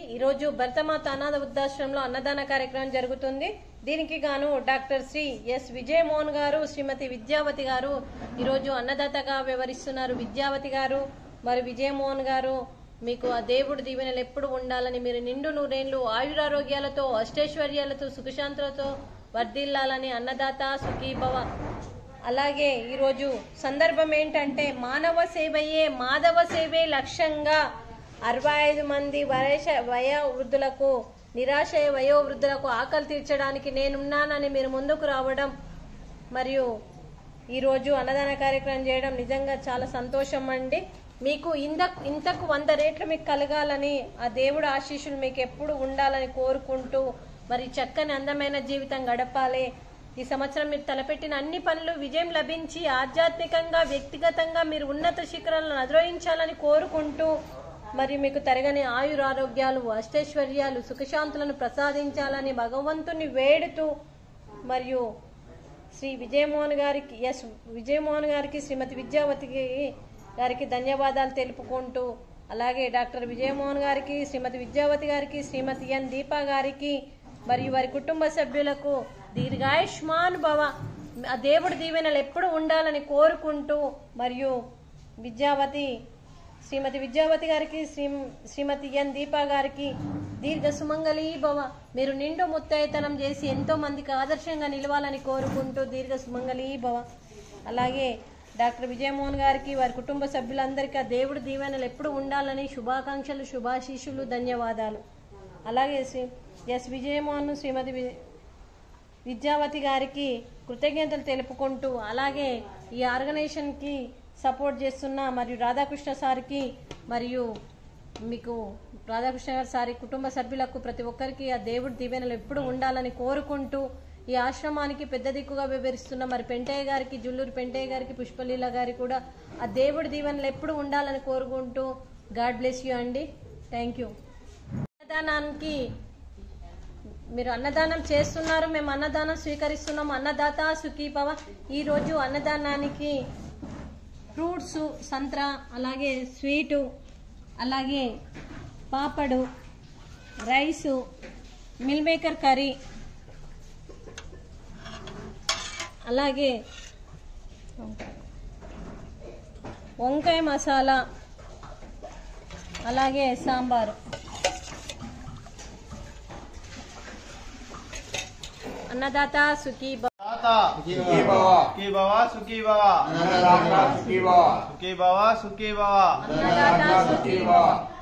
ఈరోజు భరతమాత అనాథ వృద్ధాశ్రమంలో అన్నదాన కార్యక్రమం జరుగుతుంది దీనికి గాను డాక్టర్ శ్రీ ఎస్ విజయమోహన్ గారు శ్రీమతి విద్యావతి గారు ఈరోజు అన్నదాతగా వ్యవహరిస్తున్నారు విద్యావతి గారు మరి విజయమోహన్ గారు మీకు ఆ దేవుడి దీవెనలు ఎప్పుడు ఉండాలని మీరు నిండు నూరేళ్లు ఆయురారోగ్యాలతో అష్టైశ్వర్యాలతో సుఖశాంతులతో వర్ధిల్లాలని అన్నదాత సుఖీభవ అలాగే ఈరోజు సందర్భం ఏంటంటే మానవ సేవయే మాధవ సేవే లక్ష్యంగా అరవై ఐదు మంది వయస వయో వృద్ధులకు నిరాశ వయో వృద్ధులకు ఆకలి తీర్చడానికి నేనున్నానని మీరు ముందుకు రావడం మరియు ఈరోజు అన్నదాన కార్యక్రమం చేయడం నిజంగా చాలా సంతోషం అండి మీకు ఇంత ఇంతకు వంద రేట్లు మీకు కలగాలని ఆ దేవుడు ఆశీస్సులు మీకు ఎప్పుడు ఉండాలని కోరుకుంటూ మరి చక్కని అందమైన జీవితం గడపాలి ఈ సంవత్సరం మీరు తలపెట్టిన అన్ని పనులు విజయం లభించి ఆధ్యాత్మికంగా వ్యక్తిగతంగా మీరు ఉన్నత శిఖరాలను అధిరోహించాలని కోరుకుంటూ మరి మీకు తరగని ఆయురారోగ్యాలు అష్టైశ్వర్యాలు సుఖశాంతులను ప్రసాదించాలని భగవంతుని వేడుతూ మరియు శ్రీ విజయమోహన్ గారికి ఎస్ విజయమోహన్ గారికి శ్రీమతి విద్యావతికి గారికి ధన్యవాదాలు తెలుపుకుంటూ అలాగే డాక్టర్ విజయమోహన్ గారికి శ్రీమతి విద్యావతి గారికి శ్రీమతి ఎన్ దీపా గారికి మరియు వారి కుటుంబ సభ్యులకు దీర్ఘాయుష్మాన్ భవ ఆ దేవుడి దీవెనలు ఎప్పుడు ఉండాలని కోరుకుంటూ మరియు విద్యావతి శ్రీమతి విద్యావతి గారికి శ్రీ శ్రీమతి ఎన్ దీపా గారికి దీర్ఘ సుమంగళీ భవ మీరు నిండు ముత్తైతనం చేసి ఎంతో మందికి ఆదర్శంగా నిలవాలని కోరుకుంటూ దీర్ఘ సుమంగళీ భవ అలాగే డాక్టర్ విజయమోహన్ గారికి వారి కుటుంబ సభ్యులందరికీ ఆ దేవుడి దీవెనలు ఎప్పుడు ఉండాలని శుభాకాంక్షలు శుభాశీషులు ధన్యవాదాలు అలాగే శ్రీ ఎస్ విజయమోహన్ శ్రీమతి వి- విద్యావతి గారికి కృతజ్ఞతలు తెలుపుకుంటూ అలాగే ఈ ఆర్గనైజేషన్కి సపోర్ట్ చేస్తున్న మరియు రాధాకృష్ణ సార్కి మరియు మీకు రాధాకృష్ణ గారి సారి కుటుంబ సభ్యులకు ప్రతి ఒక్కరికి ఆ దేవుడి దీవెనలు ఎప్పుడు ఉండాలని కోరుకుంటూ ఈ ఆశ్రమానికి పెద్ద దిక్కుగా వివరిస్తున్న మరి పెంటయ్య గారికి జుల్లూరు పెంటయ్య గారికి పుష్పలీల గారి కూడా ఆ దేవుడి దీవెనలు ఎప్పుడు ఉండాలని కోరుకుంటూ గాడ్ బ్లెస్ యూ అండి థ్యాంక్ యూ అన్నదానానికి మీరు అన్నదానం చేస్తున్నారు మేము అన్నదానం స్వీకరిస్తున్నాం అన్నదాత సుఖీభవ ఈరోజు అన్నదానానికి ఫ్రూట్స్ సంత్రా అలాగే స్వీటు అలాగే పాపడు రైసు మిల్ మేకర్ కర్రీ అలాగే వంకాయ మసాలా అలాగే సాంబారు అన్నదాత సుఖీ భవ. తాత సుఖీ భవ. సుఖీ భవ సుఖీ భవ అన్నదాత సుఖీ భవ. సుఖీ భవ సుఖీ భవ అన్నదాత సుఖీ భవ.